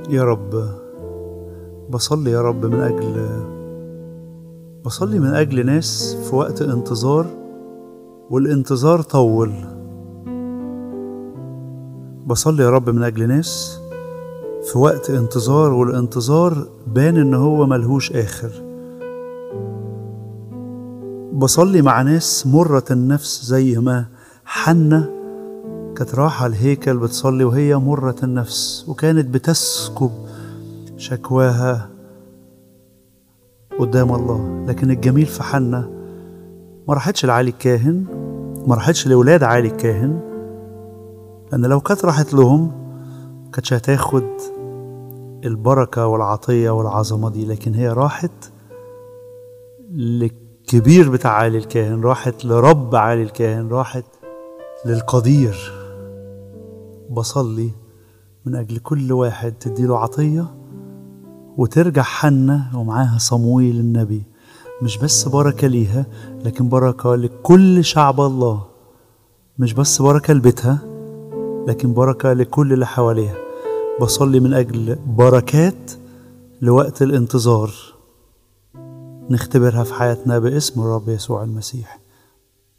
يا رب بصلي يا رب من أجل بصلي من أجل ناس في وقت انتظار والانتظار طول بصلي يا رب من أجل ناس في وقت انتظار والانتظار بان إن هو ملهوش آخر بصلي مع ناس مرة النفس زي ما حنة كانت رايحة الهيكل بتصلي وهي مرة النفس وكانت بتسكب شكواها قدام الله لكن الجميل في حنة ما راحتش لعلي الكاهن ما راحتش لولاد علي الكاهن لأن لو كانت راحت لهم كانتش هتاخد البركة والعطية والعظمة دي لكن هي راحت للكبير بتاع علي الكاهن راحت لرب علي الكاهن راحت للقدير بصلي من أجل كل واحد تديله عطية وترجع حنة ومعاها صمويل النبي مش بس بركة ليها لكن بركة لكل شعب الله مش بس بركة لبيتها لكن بركة لكل اللي حواليها بصلي من أجل بركات لوقت الانتظار نختبرها في حياتنا باسم الرب يسوع المسيح